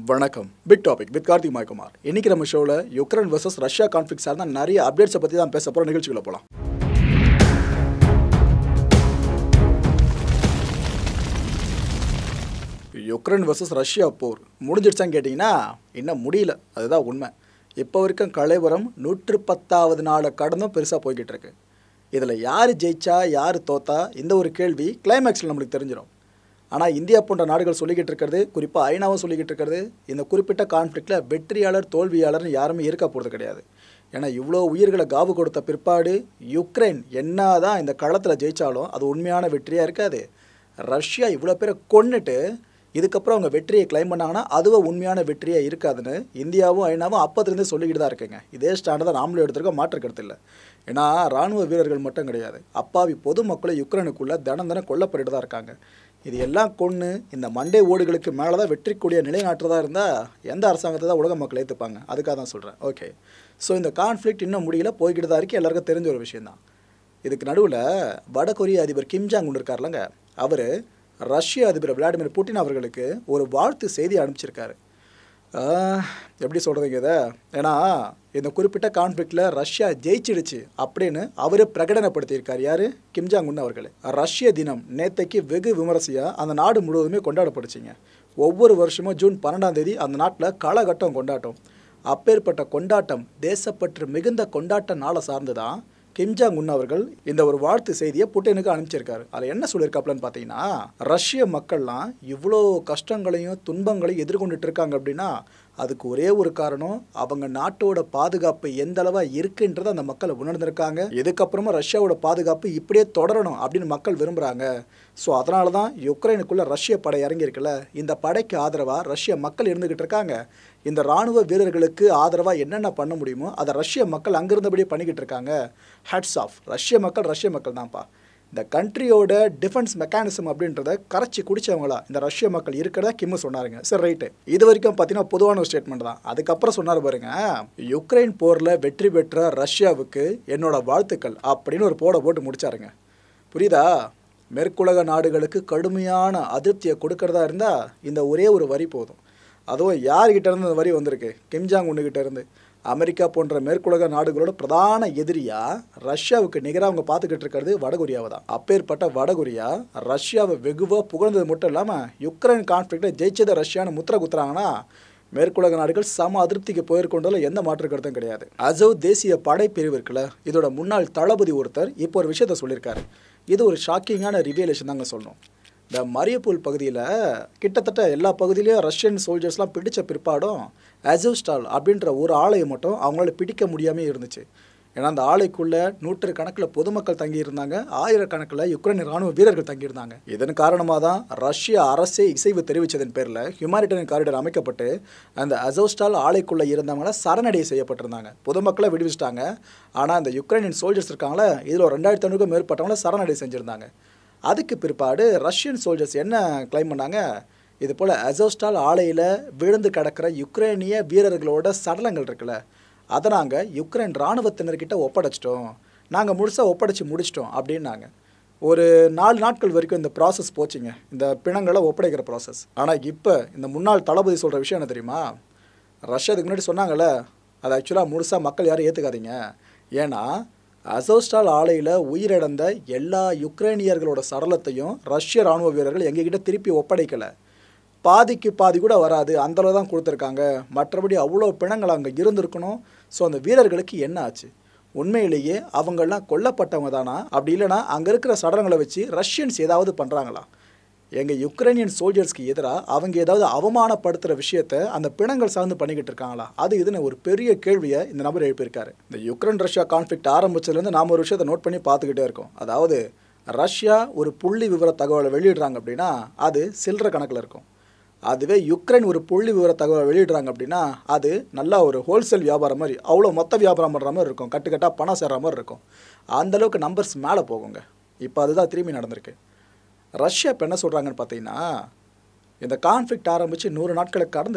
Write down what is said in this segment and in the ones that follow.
வணக்கம் big topic with Karthik மாய்குமார் இன்னைக்கு நம்ம ஷோவில் யுக்ரைன் வர்சஸ் ரஷ்யா கான்ஃபிளிக் சார்ந்த நிறைய அப்டேட்ஸை பற்றி தான் பேச போகிற நிகழ்ச்சிக்குள்ள போகலாம் யுக்ரைன் வர்சஸ் ரஷ்யா போர் முடிஞ்சிடுச்சான்னு கேட்டிங்கன்னா இன்னும் முடியல அதுதான் உண்மை இப்போ வரைக்கும் கலைவரம் நூற்று பத்தாவது நாளை கடந்தும் பெருசாக போய்கிட்டு இருக்கு இதில் யார் ஜெயிச்சா யார் தோத்தா இந்த ஒரு கேள்வி கிளைமேக்ஸில் நம்மளுக்கு தெரிஞ்சிடும் ஆனால் இந்தியா போன்ற நாடுகள் சொல்லிக்கிட்டு இருக்கிறது குறிப்பாக ஐநாவும் சொல்லிக்கிட்டு இருக்கிறது இந்த குறிப்பிட்ட கான்ஃப்ளிக்டில் வெற்றியாளர் தோல்வியாளர்னு யாருமே இருக்க போகிறது கிடையாது ஏன்னா இவ்வளோ உயிர்களை காவு கொடுத்த பிற்பாடு யுக்ரைன் என்ன தான் இந்த களத்தில் ஜெயித்தாலும் அது உண்மையான வெற்றியாக இருக்காது ரஷ்யா இவ்வளோ பேரை கொன்னுட்டு இதுக்கப்புறம் அவங்க வெற்றியை கிளைம் பண்ணாங்கன்னா அதுவும் உண்மையான வெற்றியாக இருக்காதுன்னு இந்தியாவும் ஐநாவும் அப்போதுலேருந்து சொல்லிக்கிட்டு தான் இருக்குங்க இதே ஸ்டாண்டை தான் நாமளும் எடுத்திருக்கோம் மாற்று கருத்து இல்லை ஏன்னா ராணுவ வீரர்கள் மட்டும் கிடையாது அப்பாவி பொதுமக்களை யுக்ரைனுக்குள்ளே தினம் தினம் கொல்லப்பட்டு தான் இருக்காங்க இது எல்லாம் கொன்று இந்த மண்டை ஓடுகளுக்கு மேலே தான் வெற்றிக்கூடிய நிலைநாட்டுறதா இருந்தால் எந்த அரசாங்கத்தை தான் உலக மக்கள் ஏற்றுப்பாங்க அதுக்காக தான் சொல்கிறேன் ஓகே ஸோ இந்த கான்ஃப்ளிக்ட் இன்னும் முடியல போய்கிட்டு தான் இருக்கு எல்லாருக்கும் தெரிஞ்ச ஒரு விஷயந்தான் இதுக்கு நடுவில் வட கொரிய அதிபர் கிம் ஜாங் உன் இருக்கார்லங்க அவர் ரஷ்ய அதிபர் விளாடிமிர் புட்டின் அவர்களுக்கு ஒரு வாழ்த்து செய்தி அனுப்பிச்சிருக்காரு ஆஹ், எப்படி சொல்கிறதுங்க இதை ஏன்னா இந்த குறிப்பிட்ட கான்ஃப்ளிக்டில் ரஷ்யா ஜெயிச்சிடுச்சு அப்படின்னு அவரே பிரகடனப்படுத்தியிருக்கார் யார் கிம் ஜாங் உன் அவர்கள் ரஷ்ய தினம் நேத்தைக்கு வெகு விமரிசையாக அந்த நாடு முழுவதுமே கொண்டாடப்படுச்சுங்க ஒவ்வொரு வருஷமும் ஜூன் பன்னெண்டாம் தேதி அந்த நாட்டில் காலகட்டம் கொண்டாட்டம் அப்பேற்பட்ட கொண்டாட்டம் தேசப்பற்று மிகுந்த கொண்டாட்ட நாளை சார்ந்து தான் கிம் ஜாங் உன் அவர்கள் இந்த ஒரு வாழ்த்து செய்தியை புட்டினுக்கு அனுப்பிச்சிருக்காரு அதில் என்ன சொல்லியிருக்காப்லன்னு பார்த்தீங்கன்னா ரஷ்ய மக்கள்லாம் இவ்வளோ கஷ்டங்களையும் துன்பங்களையும் எதிர்கொண்டுட்டு இருக்காங்க அப்படின்னா அதுக்கு ஒரே ஒரு காரணம் அவங்க நாட்டோட பாதுகாப்பு எந்த அளவா இருக்குன்றதை அந்த மக்கள் உணர்ந்திருக்காங்க இதுக்கப்புறமா ரஷ்யாவோட பாதுகாப்பு இப்படியே தொடரணும் அப்படின்னு மக்கள் விரும்புகிறாங்க ஸோ அதனால தான் யுக்ரைனுக்குள்ள ரஷ்ய படை இறங்கியிருக்குல்ல இந்த படைக்கு ஆதரவாக ரஷ்ய மக்கள் இருந்துகிட்டு இருக்காங்க இந்த ராணுவ வீரர்களுக்கு ஆதரவாக என்னென்ன பண்ண முடியுமோ அதை ரஷ்ய மக்கள் அங்கிருந்தபடியே பண்ணிக்கிட்டு இருக்காங்க ஹேட்ஸ் ஆஃப் ரஷ்ய மக்கள் ரஷ்ய மக்கள் தான்ப்பா இந்த கண்ட்ரியோட டிஃபென்ஸ் மெக்கானிசம் அப்படின்றத கரைச்சி குடிச்சவங்களா இந்த ரஷ்ய மக்கள் இருக்கிறதா கிம்மு சொன்னாருங்க சரி ரைட்டு இது வரைக்கும் பார்த்தீங்கன்னா பொதுவான ஒரு ஸ்டேட்மெண்ட் தான் அதுக்கப்புறம் சொன்னார் பாருங்க யுக்ரைன் போரில் வெற்றி பெற்ற ரஷ்யாவுக்கு என்னோட வாழ்த்துக்கள் அப்படின்னு ஒரு போட போட்டு முடிச்சாருங்க புரியுதா மேற்குலக நாடுகளுக்கு கடுமையான அதிருப்தியை கொடுக்கறதா இருந்தால் இந்த ஒரே ஒரு வரி போதும் அதுவும் யார்கிட்ட இருந்து இந்த வரி வந்திருக்கு கிம்ஜாங் ஒன்றுகிட்ட இருந்து அமெரிக்கா போன்ற மேற்குலக நாடுகளோட பிரதான எதிரியா ரஷ்யாவுக்கு நிகராக அவங்க பார்த்துக்கிட்டு இருக்கிறது வடகொரியாவை தான் அப்பேற்பட்ட வடகொரியா ரஷ்யாவை வெகுவாக புகழ்ந்தது மட்டும் இல்லாமல் யுக்ரைன் கான்ஃப்ளிக்டை ஜெயிச்சதை ரஷ்யான்னு முத்திர குத்துறாங்கன்னா மேற்குலக நாடுகள் சம அதிருப்திக்கு போயிருக்கொண்டதில் எந்த மாற்று கருத்தும் கிடையாது அசோவ் தேசிய படைப்பிரிவு இருக்குல்ல இதோட முன்னாள் தளபதி ஒருத்தர் இப்போ ஒரு விஷயத்த சொல்லியிருக்காரு இது ஒரு ஷாக்கிங்கான ரிவியலேஷன் தாங்க சொல்லணும் இந்த மரியப்பூல் பகுதியில் கிட்டத்தட்ட எல்லா பகுதியிலையும் ரஷ்யன் சோல்ஜர்ஸ்லாம் பிடிச்ச பிற்பாடும் அசோஸ்டால் அப்படின்ற ஒரு ஆலையை மட்டும் அவங்களால பிடிக்க முடியாமல் இருந்துச்சு ஏன்னா அந்த ஆலைக்குள்ளே நூற்றுக்கணக்கில் பொதுமக்கள் தங்கியிருந்தாங்க ஆயிரக்கணக்கில் யுக்ரைன் ராணுவ வீரர்கள் தங்கியிருந்தாங்க இதன் காரணமாக தான் ரஷ்ய அரசே இசைவு தெரிவித்ததன் பேரில் ஹியூமானிட்டரியன் காரிடர் அமைக்கப்பட்டு அந்த அசோஸ்டால் ஆலைக்குள்ளே இருந்தவங்கள சரணடைய செய்யப்பட்டிருந்தாங்க பொதுமக்களை விடுவிச்சிட்டாங்க ஆனால் அந்த யுக்ரைனியன் சோல்ஜர்ஸ் இருக்காங்களே இதில் ஒரு ரெண்டாயிரத்தி ஐநூறுக்கும் மேற்பட்டவங்கள சரணடை செஞ்சுருந்தாங்க அதுக்கு பிற்பாடு ரஷ்யன் சோல்ஜர்ஸ் என்ன கிளைம் பண்ணாங்க இது போல் அசோஸ்டால் ஆலையில் விழுந்து கிடக்கிற யுக்ரைனிய வீரர்களோட சடலங்கள் இருக்குல்ல அதை நாங்கள் யுக்ரைன் இராணுவத்தினர்கிட்ட ஒப்படைச்சிட்டோம் நாங்கள் முழுசாக ஒப்படைச்சி முடிச்சிட்டோம் அப்படின்னாங்க ஒரு நாலு நாட்கள் வரைக்கும் இந்த ப்ராசஸ் போச்சுங்க இந்த பிணங்களை ஒப்படைக்கிற ப்ராசஸ் ஆனால் இப்போ இந்த முன்னாள் தளபதி சொல்கிற விஷயம் என்ன தெரியுமா ரஷ்யா இதுக்கு முன்னாடி சொன்னாங்கல்ல அது ஆக்சுவலாக முழுசாக மக்கள் யாரும் ஏற்றுக்காதீங்க ஏன்னா அசோஸ்டால் ஆலையில் உயிரிழந்த எல்லா யுக்ரைனியர்களோட சடலத்தையும் ரஷ்ய ராணுவ வீரர்கள் எங்ககிட்ட திருப்பி ஒப்படைக்கலை பாதிக்கு பாதி கூட வராது அந்தளவு தான் கொடுத்துருக்காங்க மற்றபடி அவ்வளோ பிணங்கள் அங்கே இருந்திருக்கணும் ஸோ அந்த வீரர்களுக்கு என்ன ஆச்சு உண்மையிலேயே அவங்கெல்லாம் கொல்லப்பட்டவங்க தானா அப்படி இல்லைனா அங்கே இருக்கிற சடலங்களை வச்சு ரஷ்யன்ஸ் ஏதாவது பண்ணுறாங்களா எங்கள் யுக்ரைனியன் சோல்ஜர்ஸ்க்கு எதிராக அவங்க ஏதாவது அவமானப்படுத்துகிற விஷயத்த அந்த பிணங்கள் சார்ந்து பண்ணிக்கிட்டு இருக்காங்களா அது இதுன்னு ஒரு பெரிய கேள்வியை இந்த நபர் எழுப்பியிருக்காரு இந்த யுக்ரைன் ரஷ்யா கான்ஃப்ளிக்ட் ஆரம்பிச்சதுலேருந்து நாம் ஒரு விஷயத்தை நோட் பண்ணி பார்த்துக்கிட்டே இருக்கோம் அதாவது ரஷ்யா ஒரு புள்ளி விவர தகவலை வெளியிடுறாங்க அப்படின்னா அது சில்லற கணக்கில் இருக்கும் அதுவே யுக்ரைன் ஒரு புள்ளி விவர தகவலை வெளியிடுறாங்க அப்படின்னா அது நல்லா ஒரு ஹோல்சேல் வியாபாரம் மாதிரி அவ்வளோ மொத்த வியாபாரம் பண்ணுற மாதிரி இருக்கும் கட்டுக்கட்டாக பணம் சேர்ற மாதிரி இருக்கும் அந்தளவுக்கு நம்பர்ஸ் மேலே போகுங்க இப்போ அதுதான் திரும்பி நடந்திருக்கு ரஷ்யா இப்போ என்ன சொல்கிறாங்கன்னு பார்த்தீங்கன்னா இந்த கான்ஃப்ளிக்ட் ஆரம்பித்து நூறு நாட்களை கடந்துருச்சு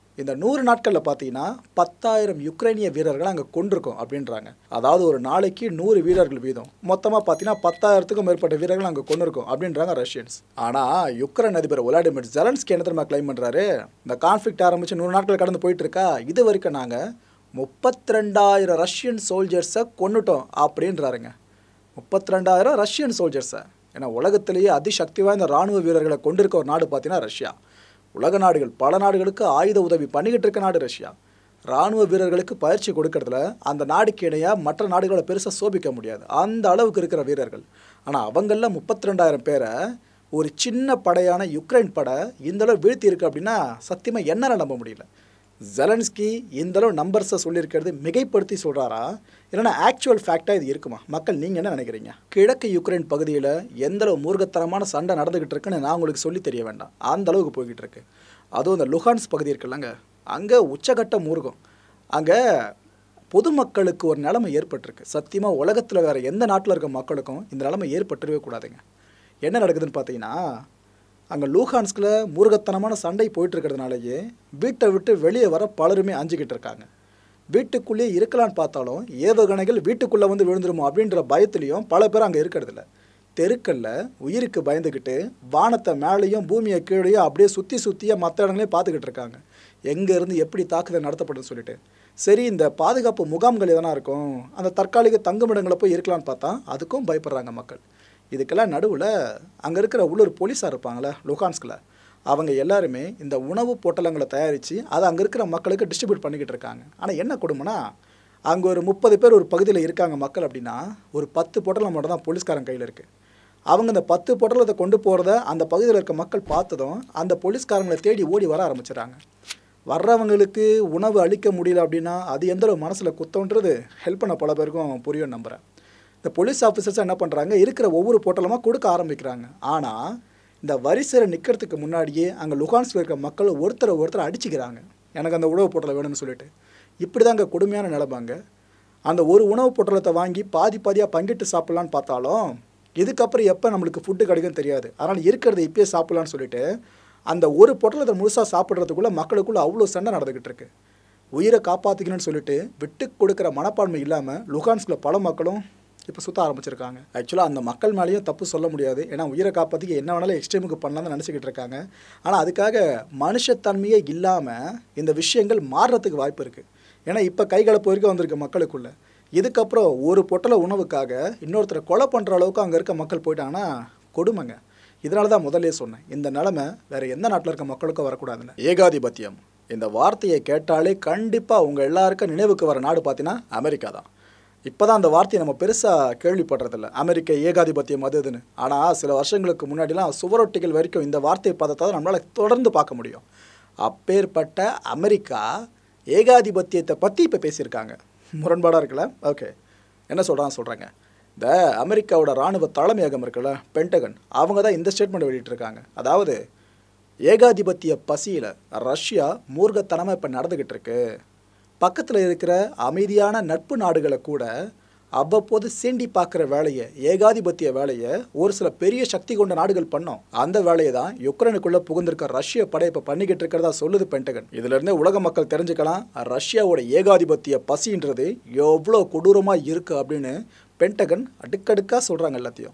இந்த நூறு நாட்களில் பார்த்தீங்கன்னா பத்தாயிரம் யுக்ரைனிய வீரர்களை அங்கே கொண்டிருக்கோம் அப்படின்றாங்க அதாவது ஒரு நாளைக்கு நூறு வீரர்கள் வீதம் மொத்தமாக பார்த்தீங்கன்னா பத்தாயிரத்துக்கும் மேற்பட்ட வீரர்கள் அங்கே கொண்டிருக்கோம் அப்படின்றாங்க ரஷ்யன்ஸ் ஆனால் யுக்ரைன் அதிபர் ஒலாடிமிர் ஜெலன்ஸ்கி என்ன தெரியுமா கிளைம் பண்ணுறாரு இந்த கான்ஃப்ளிக்ட் ஆரம்பித்து நூறு நாட்கள் கடந்து போயிட்டு இருக்கா இது வரைக்கும் நாங்கள் முப்பத்தி ரெண்டாயிரம் ரஷ்யன் சோல்ஜர்ஸை கொண்டுட்டோம் அப்படின்றாருங்க முப்பத்தி ரெண்டாயிரம் ரஷ்யன் சோல்ஜர்ஸை ஏன்னா உலகத்திலேயே அதிசக்தி வாய்ந்த ராணுவ வீரர்களை கொண்டிருக்க ஒரு நாடு பார்த்தீங்கன்னா ரஷ்யா உலக நாடுகள் பல நாடுகளுக்கு ஆயுத உதவி பண்ணிக்கிட்டு இருக்க நாடு ரஷ்யா ராணுவ வீரர்களுக்கு பயிற்சி கொடுக்கறதுல அந்த நாடுக்கு இணையாக மற்ற நாடுகளை பெருசாக சோபிக்க முடியாது அந்த அளவுக்கு இருக்கிற வீரர்கள் ஆனால் அவங்களில் முப்பத்தி ரெண்டாயிரம் பேரை ஒரு சின்ன படையான யுக்ரைன் படை இந்த அளவு வீழ்த்தி இருக்கு அப்படின்னா சத்தியமாக என்னால் நம்ப முடியல ஜெலன்ஸ்கி இந்த அளவு நம்பர்ஸை சொல்லியிருக்கிறது மிகைப்படுத்தி சொல்கிறாரா இல்லைன்னா ஆக்சுவல் ஃபேக்டாக இது இருக்குமா மக்கள் நீங்கள் என்ன நினைக்கிறீங்க கிழக்கு யுக்ரைன் பகுதியில் எந்த அளவு மூர்க்கத்தனமான சண்டை நடந்துக்கிட்டு இருக்குன்னு நான் உங்களுக்கு சொல்லி தெரிய வேண்டாம் அந்த அளவுக்கு போய்கிட்டு இருக்கு அதுவும் இந்த லுஹான்ஸ் பகுதி இருக்குல்லங்க அங்கே உச்சகட்ட மூர்க்கம் அங்கே பொதுமக்களுக்கு ஒரு நிலைமை ஏற்பட்டிருக்கு சத்தியமாக உலகத்தில் வேறு எந்த நாட்டில் இருக்க மக்களுக்கும் இந்த நிலைமை ஏற்பட்டுருவே கூடாதுங்க என்ன நடக்குதுன்னு பார்த்தீங்கன்னா அங்கே லூஹான்ஸ்கில் மூர்க்கத்தனமான சண்டை போயிட்டு இருக்கிறதுனாலயே வீட்டை விட்டு வெளியே வர பலருமே அஞ்சுக்கிட்டு இருக்காங்க வீட்டுக்குள்ளேயே இருக்கலான்னு பார்த்தாலும் ஏவுகணைகள் வீட்டுக்குள்ளே வந்து விழுந்துருமோ அப்படின்ற பயத்துலேயும் பல பேர் அங்கே இருக்கிறதில்ல தெருக்களில் உயிருக்கு பயந்துக்கிட்டு வானத்தை மேலேயும் பூமியை கீழேயும் அப்படியே சுற்றி சுற்றியாக மற்ற இடங்களையும் பார்த்துக்கிட்டு இருக்காங்க எங்கேருந்து எப்படி தாக்குதல் நடத்தப்படுதுன்னு சொல்லிட்டு சரி இந்த பாதுகாப்பு முகாம்கள் எதனா இருக்கும் அந்த தற்காலிக தங்குமிடங்களை போய் இருக்கலான்னு பார்த்தா அதுக்கும் பயப்படுறாங்க மக்கள் இதுக்கெல்லாம் நடுவில் அங்கே இருக்கிற உள்ளூர் போலீஸாக இருப்பாங்களே லுகான்ஸ்கில் அவங்க எல்லாருமே இந்த உணவு பொட்டலங்களை தயாரித்து அதை அங்கே இருக்கிற மக்களுக்கு டிஸ்ட்ரிபியூட் பண்ணிக்கிட்டு இருக்காங்க ஆனால் என்ன கொடுமைனா அங்கே ஒரு முப்பது பேர் ஒரு பகுதியில் இருக்காங்க மக்கள் அப்படின்னா ஒரு பத்து பொட்டலம் மட்டும் தான் போலீஸ்காரன் கையில் இருக்குது அவங்க இந்த பத்து பொட்டலத்தை கொண்டு போகிறத அந்த பகுதியில் இருக்க மக்கள் பார்த்ததும் அந்த போலீஸ்காரங்களை தேடி ஓடி வர ஆரம்பிச்சிடுறாங்க வர்றவங்களுக்கு உணவு அளிக்க முடியல அப்படின்னா அது எந்த அளவு மனசில் குத்தம்ன்றது ஹெல்ப் பண்ண பல பேருக்கும் புரியும் நம்புகிறேன் இந்த போலீஸ் ஆஃபீஸர்ஸ் என்ன பண்ணுறாங்க இருக்கிற ஒவ்வொரு பொட்டலமாக கொடுக்க ஆரம்பிக்கிறாங்க ஆனால் இந்த வரிசையில் நிற்கிறதுக்கு முன்னாடியே அங்கே லுகான்ஸில் இருக்க மக்கள் ஒருத்தரை ஒருத்தர் அடிச்சுக்கிறாங்க எனக்கு அந்த உணவு பொட்டலம் வேணும்னு சொல்லிட்டு இப்படி தான் அங்கே கொடுமையான நிலமாங்க அந்த ஒரு உணவு பொட்டலத்தை வாங்கி பாதி பாதியாக பங்கிட்டு சாப்பிட்லான்னு பார்த்தாலும் இதுக்கப்புறம் எப்போ நம்மளுக்கு ஃபுட்டு கிடைக்கும் தெரியாது அதனால் இருக்கிறத இப்பயே சாப்பிட்லான்னு சொல்லிட்டு அந்த ஒரு பொட்டலத்தை முழுசாக சாப்பிட்றதுக்குள்ளே மக்களுக்குள்ளே அவ்வளோ சண்டை நடந்துக்கிட்டு இருக்கு உயிரை காப்பாற்றிக்கணும்னு சொல்லிட்டு விட்டு கொடுக்குற மனப்பான்மை இல்லாமல் லுகான்ஸ்கில் பல மக்களும் இப்போ சுற்ற ஆரம்பிச்சிருக்காங்க ஆக்சுவலாக அந்த மக்கள் மேலேயும் தப்பு சொல்ல முடியாது ஏன்னா உயிரை காப்பாற்றிக்க என்ன வேணாலும் எக்ஸ்ட்ரீமுக்கு பண்ணலாம்னு நினச்சிக்கிட்டு இருக்காங்க ஆனால் அதுக்காக மனுஷத்தன்மையே இல்லாமல் இந்த விஷயங்கள் மாறுறதுக்கு வாய்ப்பு இருக்குது ஏன்னா இப்போ கைகலப்பு வரைக்கும் வந்திருக்கு மக்களுக்குள்ள இதுக்கப்புறம் ஒரு பொட்டல உணவுக்காக இன்னொருத்தரை கொலை பண்ணுற அளவுக்கு அங்கே இருக்க மக்கள் போயிட்டாங்கன்னா கொடுமைங்க இதனால தான் முதல்ல சொன்னேன் இந்த நிலமை வேற எந்த நாட்டில் இருக்க மக்களுக்கும் வரக்கூடாதுன்னு ஏகாதிபத்தியம் இந்த வார்த்தையை கேட்டாலே கண்டிப்பாக உங்கள் எல்லாருக்கும் நினைவுக்கு வர நாடு பார்த்தீங்கன்னா அமெரிக்கா தான் இப்போ தான் அந்த வார்த்தையை நம்ம பெருசாக கேள்விப்படுறதில்ல அமெரிக்க ஏகாதிபத்தியம் அது இதுன்னு ஆனால் சில வருஷங்களுக்கு முன்னாடிலாம் சுவரொட்டிகள் வரைக்கும் இந்த வார்த்தையை பார்த்தா தான் நம்மளால் தொடர்ந்து பார்க்க முடியும் அப்பேற்பட்ட அமெரிக்கா ஏகாதிபத்தியத்தை பற்றி இப்போ பேசியிருக்காங்க முரண்பாடாக இருக்குல்ல ஓகே என்ன சொல்கிறாங்க சொல்கிறாங்க இந்த அமெரிக்காவோட இராணுவ தலைமையகம் இருக்குல்ல பென்டகன் அவங்க தான் இந்த ஸ்டேட்மெண்ட் வெளியிட்டிருக்காங்க அதாவது ஏகாதிபத்திய பசியில் ரஷ்யா மூர்க்கத்தனமாக இப்போ நடந்துக்கிட்டு இருக்கு பக்கத்தில் இருக்கிற அமைதியான நட்பு நாடுகளை கூட அவ்வப்போது சீண்டி பார்க்குற வேலையை ஏகாதிபத்திய வேலையை ஒரு சில பெரிய சக்தி கொண்ட நாடுகள் பண்ணோம் அந்த வேலையை தான் யுக்ரைனுக்குள்ளே புகுந்திருக்க ரஷ்ய படை இப்போ பண்ணிக்கிட்டு இருக்கிறதா சொல்லுது பென்டகன் இதுலேருந்து உலக மக்கள் தெரிஞ்சுக்கலாம் ரஷ்யாவோட ஏகாதிபத்திய பசின்றது எவ்வளோ கொடூரமாக இருக்குது அப்படின்னு பென்டகன் அடுக்கடுக்காக சொல்கிறாங்க எல்லாத்தையும்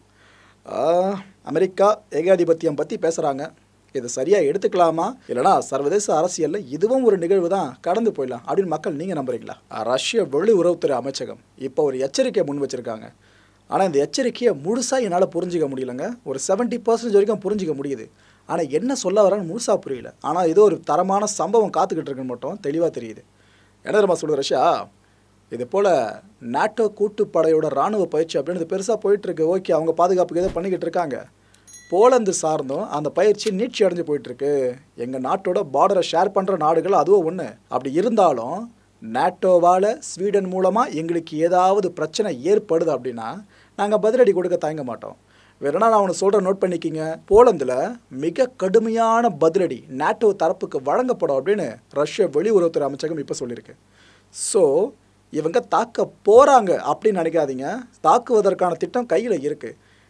ஆஹ், அமெரிக்கா ஏகாதிபத்தியம் பற்றி பேசுகிறாங்க இது சரியாக எடுத்துக்கலாமா இல்லைனா சர்வதேச அரசியலில் இதுவும் ஒரு நிகழ்வு தான் கடந்து போயிடலாம் அப்படின்னு மக்கள் நீங்கள் நம்புறீங்களா ரஷ்ய வெளியுறவுத்துறை அமைச்சகம் இப்போ ஒரு எச்சரிக்கையை முன் வச்சிருக்காங்க ஆனால் இந்த எச்சரிக்கையை முழுசாக என்னால் புரிஞ்சிக்க முடியலங்க ஒரு 70% பர்சன்டேஜ் வரைக்கும் புரிஞ்சிக்க முடியுது ஆனால் என்ன சொல்ல வரான்னு முழுசாக புரியல ஆனால் ஏதோ ஒரு தரமான சம்பவம் காத்துக்கிட்டு இருக்குன்னு மட்டும் தெளிவாக தெரியுது என்ன தெரியுமா சொல்லுது ரஷ்யா இது போல் நாட்டோ கூட்டுப்படையோட ராணுவ பயிற்சி அப்படின்னு பெருசாக போயிட்டுருக்கு ஓகே அவங்க பாதுகாப்புக்கு ஏதோ பண்ணிக்கிட்டு இருக்காங்க போலந்து சார்ந்தும் அந்த பயிற்சி நீட்சி அடைஞ்சு போயிட்டுருக்கு எங்கள் நாட்டோட பார்டரை ஷேர் பண்ணுற நாடுகள் அதுவும் ஒன்று அப்படி இருந்தாலும் நாட்டோவால் ஸ்வீடன் மூலமாக எங்களுக்கு ஏதாவது பிரச்சனை ஏற்படுது அப்படின்னா நாங்கள் பதிலடி கொடுக்க தயங்க மாட்டோம் வேறனா நான் ஒன்று சொல்கிறேன் நோட் பண்ணிக்கிங்க போலந்தில் மிக கடுமையான பதிலடி நாட்டோ தரப்புக்கு வழங்கப்படும் அப்படின்னு ரஷ்ய வெளியுறவுத்துறை அமைச்சகம் இப்போ சொல்லியிருக்கு ஸோ இவங்க தாக்க போகிறாங்க அப்படின்னு நினைக்காதீங்க தாக்குவதற்கான திட்டம் கையில் இருக்குது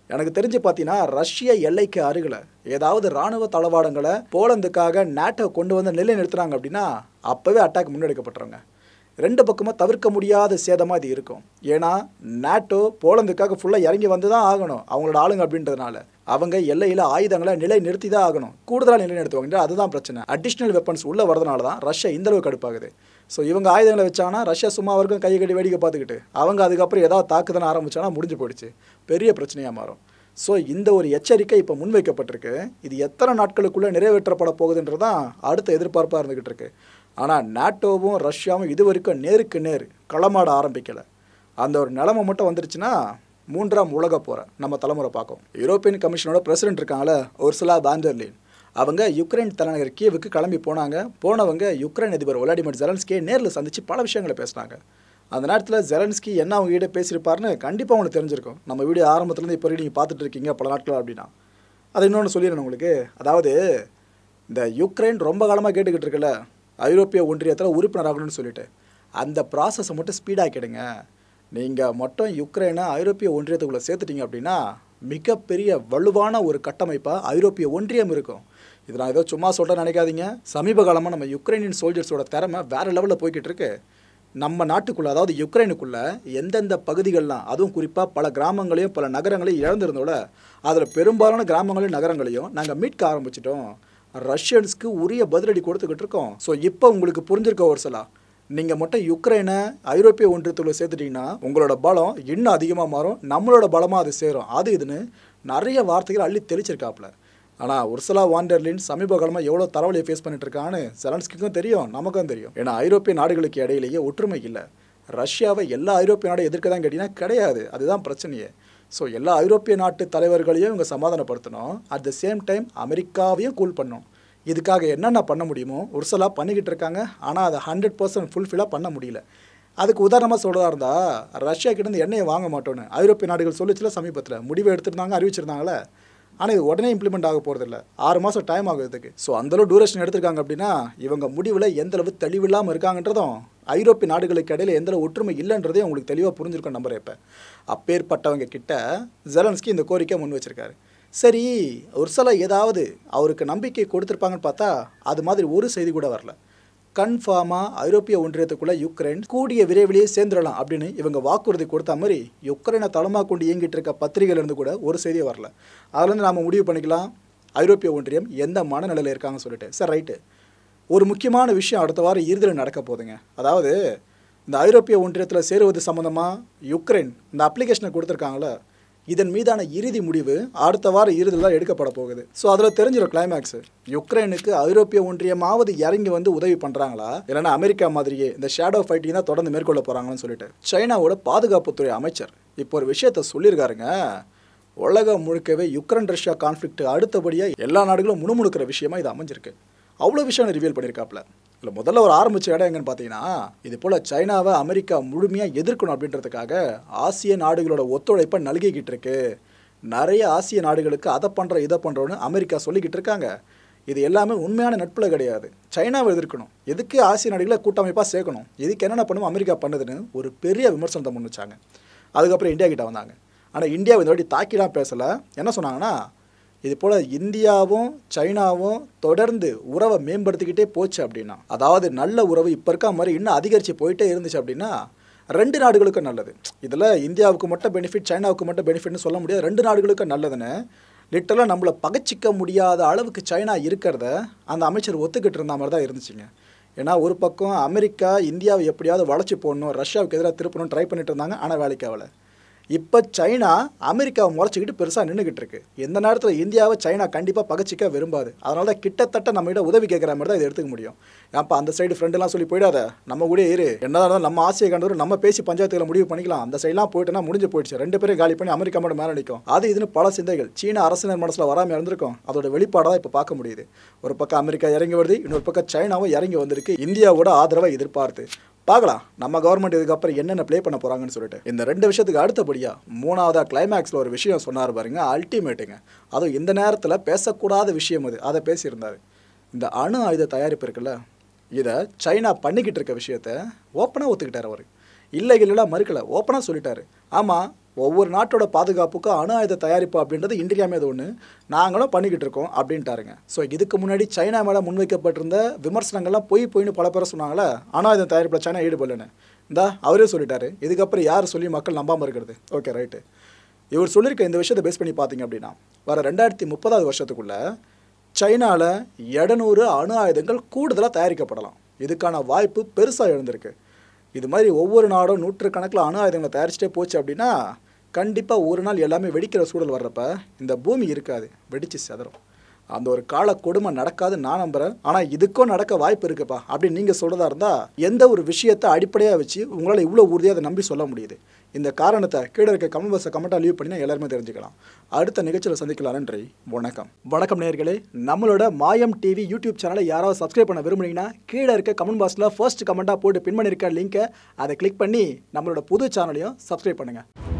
எனக்கு தெரிஞ்சு பார்த்தீங்கன்னா ரஷ்ய எல்லைக்கு அருகில் ஏதாவது ராணுவ தளவாடங்களை போலந்துக்காக நேட்டோ கொண்டு வந்து நிலை நிறுத்துறாங்க அப்படின்னா அப்போவே அட்டாக் முன்னெடுக்கப்பட்டுருங்க ரெண்டு பக்கமும் தவிர்க்க முடியாத சேதமாக இது இருக்கும் ஏன்னா நேட்டோ போலந்துக்காக ஃபுல்லாக இறங்கி வந்து தான் ஆகணும் அவங்களோட ஆளுங்க அப்படின்றதுனால அவங்க எல்லையில் ஆயுதங்களை நிலை நிறுத்தி தான் ஆகணும் கூடுதலாக நிலை நிறுத்துவாங்க அதுதான் பிரச்சனை அடிஷ்னல் வெப்பன்ஸ் உள்ளே வரதுனால தான் ரஷ்யா இந்த அளவு கடுப்பாகுது ஸோ இவங்க ஆயுதங்களை வச்சாங்கன்னா ரஷ்யா சும்மா வரைக்கும் கை கட்டி வேடிக்கை பார்த்துக்கிட்டு அவங்க அதுக்கப்புறம் ஏதாவது தாக்குதல் ஆரம்பிச்சானா முடிஞ்சு போயிடுச்சு பெரிய பிரச்சனையாக மாறும் ஸோ இந்த ஒரு எச்சரிக்கை இப்போ முன்வைக்கப்பட்டிருக்கு இது எத்தனை நாட்களுக்குள்ளே நிறைவேற்றப்பட போகுதுன்றது தான் அடுத்த எதிர்பார்ப்பாக இருந்துக்கிட்டு இருக்கு ஆனால் நாட்டோவும் ரஷ்யாவும் இது வரைக்கும் நேருக்கு நேர் களமாட ஆரம்பிக்கலை அந்த ஒரு நிலைமை மட்டும் வந்துருச்சுன்னா மூன்றாம் உலக போற நம்ம தலைமுறை பார்க்கும் யூரோப்பியன் கமிஷனோட பிரசிடென்ட் இருக்காங்களே ஒர்சுலா பாண்டர்லின் அவங்க யுக்ரைன் தலைநகர் கீவுக்கு கிளம்பி போனாங்க போனவங்க யுக்ரைன் அதிபர் விளாடிமிர் ஜெலன்ஸ்கியை நேரில் சந்தித்து பல விஷயங்களை பேசினாங்க அந்த நேரத்தில் ஜெலன்ஸ்கி என்ன அவங்க கிட்ட பேசியிருப்பாருன்னு கண்டிப்பாக உங்களுக்கு தெரிஞ்சிருக்கும் நம்ம வீடியோ ஆரம்பத்துலேருந்து இப்போ நீங்கள் பார்த்துட்டு இருக்கீங்க பல நாட்கள் அப்படின்னா அது இன்னொன்று சொல்லிடுறேன் உங்களுக்கு அதாவது இந்த யுக்ரைன் ரொம்ப காலமாக கேட்டுக்கிட்டு இருக்குல்ல ஐரோப்பிய ஒன்றியத்தில் உறுப்பினராகணும்னு சொல்லிட்டு அந்த ப்ராசஸை மட்டும் ஸ்பீடாக்கிடுங்க நீங்கள் மட்டும் யுக்ரைனை ஐரோப்பிய ஒன்றியத்துக்குள்ளே சேர்த்துட்டீங்க அப்படின்னா மிகப்பெரிய வலுவான ஒரு கட்டமைப்பாக ஐரோப்பிய ஒன்றியம் இருக்கும் இது நான் ஏதோ சும்மா சொல்கிறேன் நினைக்காதீங்க சமீப காலமாக நம்ம யுக்ரைனியன் சோல்ஜர்ஸோட திறமை வேறு லெவலில் போய்கிட்டு இருக்கு நம்ம நாட்டுக்குள்ளே அதாவது யுக்ரைனுக்குள்ளே எந்தெந்த பகுதிகள்லாம் அதுவும் குறிப்பாக பல கிராமங்களையும் பல நகரங்களையும் இழந்திருந்தோட அதில் பெரும்பாலான கிராமங்களையும் நகரங்களையும் நாங்கள் மீட்க ஆரம்பிச்சிட்டோம் ரஷ்யன்ஸ்க்கு உரிய பதிலடி கொடுத்துக்கிட்டு இருக்கோம் ஸோ இப்போ உங்களுக்கு புரிஞ்சிருக்க ஒரு சில நீங்கள் மட்டும் யுக்ரைனை ஐரோப்பிய ஒன்றியத்துக்குள்ள சேர்த்துட்டீங்கன்னா உங்களோட பலம் இன்னும் அதிகமாக மாறும் நம்மளோட பலமாக அது சேரும் அது இதுன்னு நிறைய வார்த்தைகள் அள்ளி தெளிச்சிருக்காப்புல ஆனால் உர்சலா வாண்டர்லின் சமீப காலமாக எவ்வளோ தலைவலியை ஃபேஸ் பண்ணிட்டு இருக்கான்னு செலன்ஸ்கிக்கும் தெரியும் நமக்கும் தெரியும் ஏன்னா ஐரோப்பிய நாடுகளுக்கு இடையிலேயே ஒற்றுமை இல்லை ரஷ்யாவை எல்லா ஐரோப்பிய நாடும் எதிர்க்க தான் கேட்டிங்கன்னா கிடையாது அதுதான் பிரச்சனையே ஸோ எல்லா ஐரோப்பிய நாட்டு தலைவர்களையும் இவங்க சமாதானப்படுத்தணும் அட் த சேம் டைம் அமெரிக்காவையும் கூல் பண்ணணும் இதுக்காக என்னென்ன பண்ண முடியுமோ உர்சலா பண்ணிக்கிட்டு இருக்காங்க ஆனால் அதை ஹண்ட்ரட் பர்சன்ட் ஃபுல்ஃபில்லாக பண்ண முடியல அதுக்கு உதாரணமாக சொல்கிறதா இருந்தால் ரஷ்யா கிட்டேருந்து எண்ணெயை வாங்க மாட்டோன்னு ஐரோப்பிய நாடுகள் சொல்லிச்சுல சமீபத்தில் முடிவு எடுத்திருந்தாங்க அறிவிச்சிருந்தாங்களே ஆனால் இது உடனே இம்ப்ளிமெண்ட் ஆக போகிறதில்ல ஆறு மாதம் டைம் ஆகுறதுக்கு ஸோ அந்தளவு டூரேஷன் எடுத்திருக்காங்க அப்படின்னா இவங்க முடிவில் எந்தளவு தெளிவில்லாமல் இருக்காங்கன்றதும் ஐரோப்பிய நாடுகளுக்கு இடையில எந்த ஒற்றுமை இல்லைன்றதே உங்களுக்கு தெளிவாக புரிஞ்சிருக்கும் நம்புறேன் இப்போ அப்பேற்பட்டவங்க கிட்ட ஜெலன்ஸ்கி இந்த கோரிக்கை முன் வச்சிருக்காரு சரி ஒரு சில ஏதாவது அவருக்கு நம்பிக்கை கொடுத்துருப்பாங்கன்னு பார்த்தா அது மாதிரி ஒரு செய்தி கூட வரல கன்ஃபார்மாக ஐரோப்பிய ஒன்றியத்துக்குள்ளே யுக்ரைன் கூடிய விரைவிலேயே சேர்ந்துடலாம் அப்படின்னு இவங்க வாக்குறுதி கொடுத்த மாதிரி யுக்ரைனை தளமாக கொண்டு இயங்கிட்டு இருக்க பத்திரிகையிலேருந்து கூட ஒரு செய்தியே வரல அதுலேருந்து நாம் முடிவு பண்ணிக்கலாம் ஐரோப்பிய ஒன்றியம் எந்த மனநிலையில் இருக்காங்கன்னு சொல்லிட்டு சரி ரைட்டு ஒரு முக்கியமான விஷயம் அடுத்த வாரம் இறுதியில் நடக்க போகுதுங்க அதாவது இந்த ஐரோப்பிய ஒன்றியத்தில் சேருவது சம்மந்தமாக யுக்ரைன் இந்த அப்ளிகேஷனை கொடுத்துருக்காங்களே இதன் மீதான இறுதி முடிவு அடுத்த வாரம் இறுதியில் தான் எடுக்கப்பட போகுது ஸோ அதில் தெரிஞ்சிடும் கிளைமேக்ஸ் யுக்ரைனுக்கு ஐரோப்பிய ஒன்றியமாவது இறங்கி வந்து உதவி பண்ணுறாங்களா இல்லைன்னா அமெரிக்கா மாதிரியே இந்த ஷேடோ ஃபைட்டிங் தான் தொடர்ந்து மேற்கொள்ள போகிறாங்கன்னு சொல்லிட்டு சைனாவோட பாதுகாப்புத்துறை அமைச்சர் இப்போ ஒரு விஷயத்த சொல்லியிருக்காருங்க உலகம் முழுக்கவே யுக்ரைன் ரஷ்யா கான்ஃப்ளிக்ட் அடுத்தபடியாக எல்லா நாடுகளும் முணுமுணுக்கிற விஷயமா இது அமைஞ்சிருக்கு அவ்வளோ விஷயம் ரிவீல் பண்ணியிருக்காப்புல இல்லை முதல்ல ஒரு ஆரம்பிச்ச இடம் எங்கன்னு பார்த்தீங்கன்னா இது போல் சைனாவை அமெரிக்கா முழுமையாக எதிர்க்கணும் அப்படின்றதுக்காக ஆசிய நாடுகளோட ஒத்துழைப்பை நல்கிக்கிட்டு இருக்கு நிறைய ஆசிய நாடுகளுக்கு அதை பண்ணுறோம் இதை பண்ணுறோன்னு அமெரிக்கா சொல்லிக்கிட்டு இருக்காங்க இது எல்லாமே உண்மையான நட்பில் கிடையாது சைனாவை எதிர்க்கணும் எதுக்கு ஆசிய நாடுகளை கூட்டமைப்பாக சேர்க்கணும் இதுக்கு என்னென்ன பண்ணுமோ அமெரிக்கா பண்ணுதுன்னு ஒரு பெரிய விமர்சனத்தை முன் வச்சாங்க அதுக்கப்புறம் இந்தியா கிட்ட வந்தாங்க ஆனால் இந்தியா இந்த வாட்டி தாக்கிலாம் பேசலை என்ன சொன்னாங்கன்னா இது போல் இந்தியாவும் சைனாவும் தொடர்ந்து உறவை மேம்படுத்திக்கிட்டே போச்சு அப்படின்னா அதாவது நல்ல உறவு இப்போ இருக்க மாதிரி இன்னும் அதிகரித்து போயிட்டே இருந்துச்சு அப்படின்னா ரெண்டு நாடுகளுக்கும் நல்லது இதில் இந்தியாவுக்கு மட்டும் பெனிஃபிட் சைனாவுக்கு மட்டும் பெனிஃபிட்னு சொல்ல முடியாது ரெண்டு நாடுகளுக்கும் நல்லதுன்னு லிட்டரலாக நம்மளை பகச்சிக்க முடியாத அளவுக்கு சைனா இருக்கிறத அந்த அமைச்சர் ஒத்துக்கிட்டு இருந்த மாதிரி தான் இருந்துச்சுங்க ஏன்னா ஒரு பக்கம் அமெரிக்கா இந்தியாவை எப்படியாவது வளைச்சி போடணும் ரஷ்யாவுக்கு எதிராக திருப்பணும் ட்ரை பண்ணிட்டு இருந்தாங்க ஆனால் வேலைக்கு ஆகலை இப்போ சைனா அமெரிக்காவை முறைச்சிக்கிட்டு பெருசாக நின்றுக்கிட்டு இருக்கு எந்த நேரத்தில் இந்தியாவை சைனா கண்டிப்பாக பகச்சிக்க விரும்பாது அதனால தான் கிட்டத்தட்ட நம்ம கிட்ட உதவி கேட்குற மாதிரி தான் இதை எடுத்துக்க முடியும் ஏன்ப்பா அந்த சைடு ஃப்ரெண்டெல்லாம் சொல்லி போயிடாத நம்ம கூட இரு என்னதான் இருந்தாலும் நம்ம ஆசையை கண்டவர் நம்ம பேசி பஞ்சாயத்துகளை முடிவு பண்ணிக்கலாம் அந்த சைட்லாம் போயிட்டுனா முடிஞ்சு போயிடுச்சு ரெண்டு பேரும் காலி பண்ணி அமெரிக்கா மட்டும் மேலே நிற்கும் அது இதுன்னு பல சிந்தைகள் சீன அரசினர் மனசில் வராமல் இருந்திருக்கும் அதோட வெளிப்பாடாக தான் இப்போ பார்க்க முடியுது ஒரு பக்கம் அமெரிக்கா இறங்கி வருது இன்னொரு பக்கம் சைனாவும் இறங்கி வந்திருக்கு இந்தியாவோட ஆதரவை எதிர்பார்த்து பார்க்கலாம் நம்ம கவர்மெண்ட் இதுக்கப்புறம் என்னென்ன ப்ளே பண்ண போகிறாங்கன்னு சொல்லிட்டு இந்த ரெண்டு விஷயத்துக்கு அடுத்தபடியாக மூணாவதா கிளைமேக்ஸில் ஒரு விஷயம் சொன்னார் பாருங்க அல்டிமேட்டுங்க அதுவும் இந்த நேரத்தில் பேசக்கூடாத விஷயம் அது அதை பேசியிருந்தார் இந்த அணு ஆயுத தயாரிப்பு இருக்குல்ல இதை சைனா பண்ணிக்கிட்டு இருக்க விஷயத்த ஓப்பனாக ஒத்துக்கிட்டார் அவர் இல்லை இல்லைலாம் மறுக்கலை ஓப்பனாக சொல்லிட்டாரு ஆமாம் ஒவ்வொரு நாட்டோட பாதுகாப்புக்கும் அணு ஆயுத தயாரிப்பு அப்படின்றது இன்றியமையாத ஒன்று நாங்களும் பண்ணிக்கிட்டு இருக்கோம் அப்படின்ட்டாருங்க ஸோ இதுக்கு முன்னாடி சைனா மேலே முன்வைக்கப்பட்டிருந்த விமர்சனங்கள்லாம் பொய் பொய்னு பல பேர் சொன்னாங்களே அணு ஆயுத தயாரிப்பில் சைனா ஈடுபடலன்னு இந்தா அவரே சொல்லிட்டாரு இதுக்கப்புறம் யார் சொல்லி மக்கள் நம்பாமல் இருக்கிறது ஓகே ரைட்டு இவர் சொல்லியிருக்க இந்த விஷயத்தை பேஸ் பண்ணி பார்த்தீங்க அப்படின்னா வர ரெண்டாயிரத்தி முப்பதாவது வருஷத்துக்குள்ள சைனாவில் இடநூறு அணு ஆயுதங்கள் கூடுதலாக தயாரிக்கப்படலாம் இதுக்கான வாய்ப்பு பெருசாக எழுந்திருக்கு இது மாதிரி ஒவ்வொரு நாடும் நூற்றுக்கணக்கில் அணு ஆயுதங்களை தயாரிச்சிட்டே போச்சு அப்படின்னா கண்டிப்பாக ஒரு நாள் எல்லாமே வெடிக்கிற சூழல் வர்றப்ப இந்த பூமி இருக்காது வெடிச்சு செதறும் அந்த ஒரு கால கொடுமை நடக்காது நான் நம்புறேன் ஆனால் இதுக்கும் நடக்க வாய்ப்பு இருக்குப்பா அப்படின்னு நீங்கள் சொல்கிறதா இருந்தால் எந்த ஒரு விஷயத்தை அடிப்படையாக வச்சு உங்களால் இவ்வளோ உறுதியாக அதை நம்பி சொல்ல முடியுது இந்த காரணத்தை கீழே இருக்க கமெண்ட் பாக்ஸை கமெண்ட்டாக லீவ் பண்ணி எல்லாருமே தெரிஞ்சுக்கலாம் அடுத்த நிகழ்ச்சியில் சந்திக்கலாம் நன்றி வணக்கம் வணக்கம் நேயர்களே நம்மளோட மாயம் டிவி யூடியூப் சேனலை யாராவது சப்ஸ்கிரைப் பண்ண விரும்புனீங்கன்னா கீழே இருக்க கமெண்ட் பாக்ஸில் ஃபர்ஸ்ட் கமெண்ட்டாக போட்டு பின் பண்ணியிருக்க லிங்கை அதை கிளிக் பண்ணி நம்மளோட புது சேனலையும் சப்ஸ்கிரைப் பண்ணுங்கள்